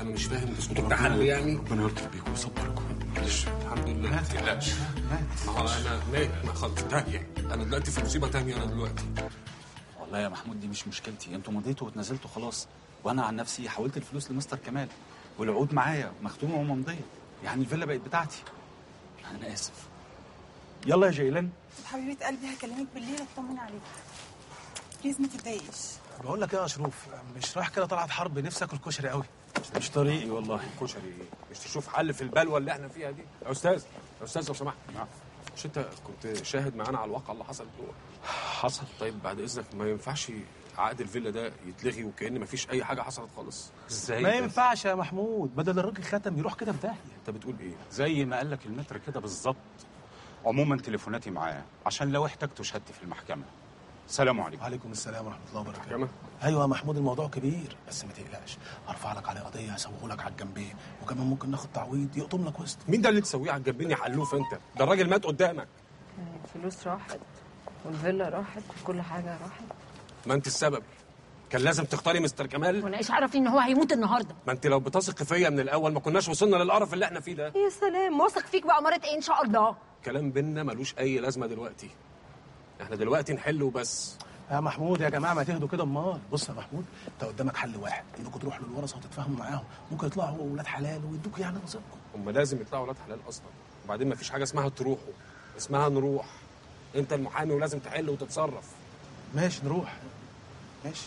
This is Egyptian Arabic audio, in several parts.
انا مش فاهم ده صوت التحل يعني ربنا يلطف بيكم ويصبركم معلش الحمد لله ما تقلقش ما هو انا مات ما خلاص تانية انا دلوقتي في مصيبه تانية انا دلوقتي والله يا محمود دي مش مشكلتي انتوا مضيتوا واتنازلتوا خلاص وانا عن نفسي حولت الفلوس لمستر كمال والعقود معايا مختومه وممضيه يعني الفيلا بقت بتاعتي انا اسف يلا يا جيلان حبيبه قلبي هكلمك بالليل اطمن عليك بليز ما تتضايقش بقول لك ايه يا اشرف مش رايح كده طلعت حرب نفسي اكل كشري قوي مش طريقي والله كشري ايه مش تشوف حل في البلوه اللي احنا فيها دي يا استاذ يا استاذ لو سمحت نعم. مش انت كنت شاهد معانا على الواقع اللي حصل جوه حصل طيب بعد اذنك ما ينفعش عقد الفيلا ده يتلغي وكأن ما فيش اي حاجه حصلت خالص ازاي ما بس؟ ينفعش يا محمود بدل الراجل ختم يروح كده في داهيه انت بتقول ايه زي ما قال لك المتر كده بالظبط عموما تليفوناتي معاه عشان لو احتجتوا شهادتي في المحكمه سلام عليكم وعليكم السلام ورحمه الله وبركاته كمان ايوه يا محمود الموضوع كبير بس ما تقلقش هرفع لك عليه قضيه هسويه لك على الجنبين وكمان ممكن ناخد تعويض يقطم لك وسط مين ده اللي تسويه على الجنبين يا حلوف انت ده الراجل مات قدامك الفلوس راحت والفيلا راحت وكل حاجه راحت ما انت السبب كان لازم تختاري مستر كمال وانا ايش عرفني ان هو هيموت النهارده ما انت لو بتثق فيا من الاول ما كناش وصلنا للقرف اللي احنا فيه ده يا سلام واثق فيك بقى مرة ايه ان شاء الله كلام بينا ملوش اي لازمه دلوقتي احنا دلوقتي نحل وبس يا محمود يا جماعه ما تهدوا كده امال بص يا محمود انت قدامك حل واحد انكم تروحوا للورثه وتتفاهموا معاهم ممكن يطلعوا اولاد حلال ويدوك يعني نصيبكم هم لازم يطلعوا ولاد حلال اصلا وبعدين ما فيش حاجه اسمها تروحوا اسمها نروح انت المحامي ولازم تحل وتتصرف ماشي نروح ماشي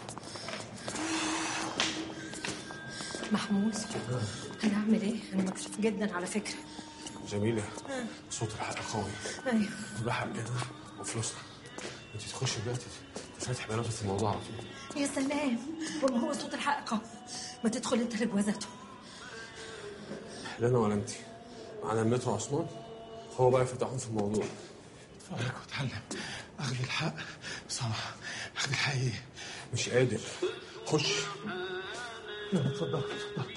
محمود هنعمل ايه انا مكسوف جدا على فكره جميله صوت الحق قوي ايوه ده حقنا وفلوسنا انت تخشي دلوقتي تفتح بلاغه في الموضوع على طول يا سلام وما هو صوت الحق قوي ما تدخل انت لجوازته لا انا ولا انت معانا المترو عثمان هو بقى يفتحون في الموضوع اتفرج واتعلم اخذ الحق سامح اخذ الحق ايه مش قادر خش يلا اتفضل اتفضل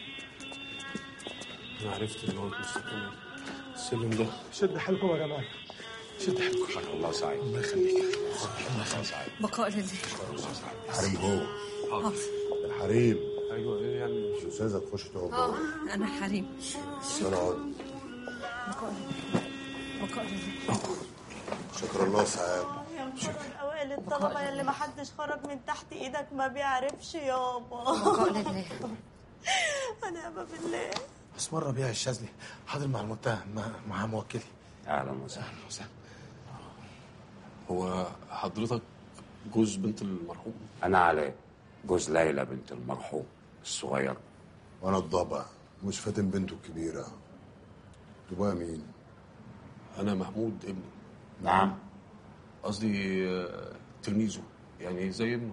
انا عرفت ان هو مستقيم السلم ده شد حيلكم يا جماعه شد حيلكم الله سعيد الله يخليك الله يخليك بقاء لله حريم هو حاضر الحريم ايوه ايه يعني مش استاذه تخش تقعد اه جوه انا حريم انا اقعد بقاء لله بقاء لله شكر الله سعاد يا مصطفى الاوائل الطلبه اللي ما حدش خرج من تحت ايدك ما بيعرفش يابا بقاء لله ونعم بالله اسمر ربيع الشاذلي حاضر مع المتهم مع, مع موكلي اهلا وسهلا اهلا وسهلا هو حضرتك جوز بنت المرحوم أنا علاء جوز ليلى بنت المرحوم الصغير وانا الضبع مش فاتن بنته الكبيره تبقى مين انا محمود ابنه نعم قصدي آه، تلميذه يعني زي ابنه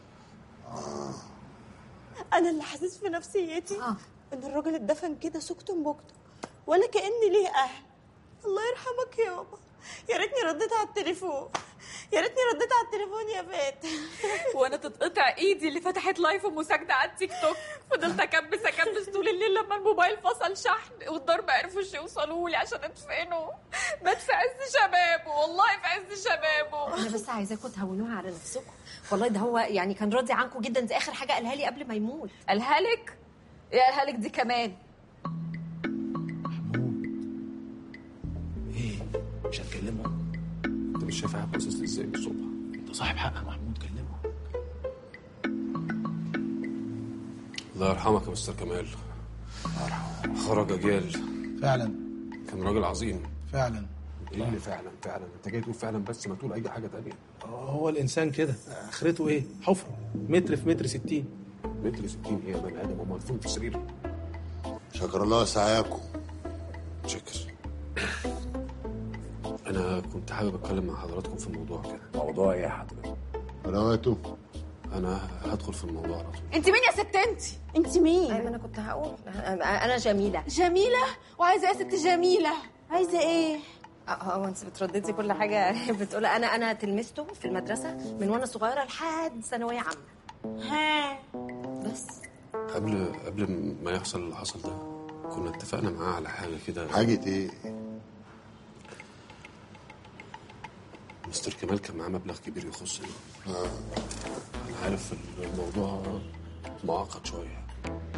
انا اللي حاسس في نفسيتي اه ان الراجل اتدفن كده سكتم بكتم ولا كأن ليه اهل الله يرحمك يابا يا ريتني رديت على التليفون يا ريتني رديت على التليفون يا فات وانا تتقطع ايدي اللي فتحت لايف ومساجده على التيك توك فضلت اكبس اكبس طول الليل لما الموبايل فصل شحن والضرب عرفوش يوصلوا لي عشان ادفنه مات في عز شبابه والله في عز شبابه انا بس عايزاكم تهونوها على نفسكم والله ده هو يعني كان راضي عنكم جدا دي اخر حاجه قالها لي قبل ما يموت قالها لك ايه قالها لك دي كمان ايه مش هتكلمه انت مش شايف قاعد باصص لي ازاي من الصبح انت صاحب حق يا محمود كلمه الله يرحمك يا مستر كمال خرج اجيال فعلا كان راجل عظيم فعلا ايه اللي فعلا فعلا انت جاي تقول فعلا بس ما تقول اي حاجه تانية هو الانسان كده اخرته ايه حفره متر في متر ستين متر 60 ايه يا بني ادم هم مدفون في سرير شكر الله سعاكم شكر انا كنت حابب اتكلم مع حضراتكم في الموضوع كده موضوع إيه يا حضرتك؟ قنواته انا هدخل في الموضوع على طول انت مين يا ست انت انت مين ايوه انا كنت هقول انا جميله جميله وعايزه يا ست جميله عايزه ايه اه هو انت بترددي كل حاجه بتقول انا انا تلمسته في المدرسه من وانا صغيره لحد ثانويه عامه ها بس قبل قبل ما يحصل اللي حصل ده كنا اتفقنا معاه على حاجه كده حاجه ايه مستر كمال كان معاه مبلغ كبير يخصني آه. انا عارف الموضوع معقد شويه